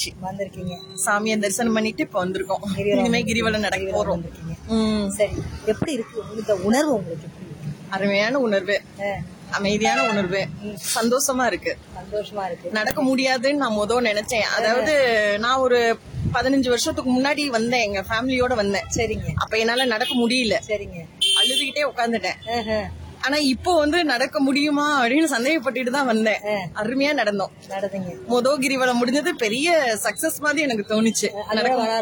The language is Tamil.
வந்தாச்சு வந்திருக்கீங்க சாமியை தரிசனம் பண்ணிட்டு இப்ப வந்திருக்கோம் கிரிவலம் இனிமே கிரிவலம் நடக்க போறோம் வந்திருக்கீங்க ம், சரி எப்படி இருக்கு உங்களுக்கு இந்த உணர்வு உங்களுக்கு எப்படி இருக்கு? அருமையான உணர்வு ஆ, அமைதியான உணர்வு சந்தோஷமா இருக்கு சந்தோஷமா இருக்கு நடக்க முடியாதுன்னு நான் முதல் நினைச்சேன் அதாவது நான் ஒரு பதினஞ்சு வருஷத்துக்கு முன்னாடி வந்தேன் எங்க ஃபேமிலியோட வந்தேன் சரிங்க அப்ப என்னால நடக்க முடியல சரிங்க அழுதுகிட்டே உட்காந்துட்டேன் ஆஹா, ஆனா இப்போ வந்து நடக்க முடியுமா அப்படின்னு சந்தேகப்பட்டுட்டு தான் வந்தேன் அருமையா நடந்தோம் நடந்தீங்க மொத கிரிவலம் முடிஞ்சது பெரிய சக்சஸ் மாதிரி எனக்கு தோணுச்சு அதோட வர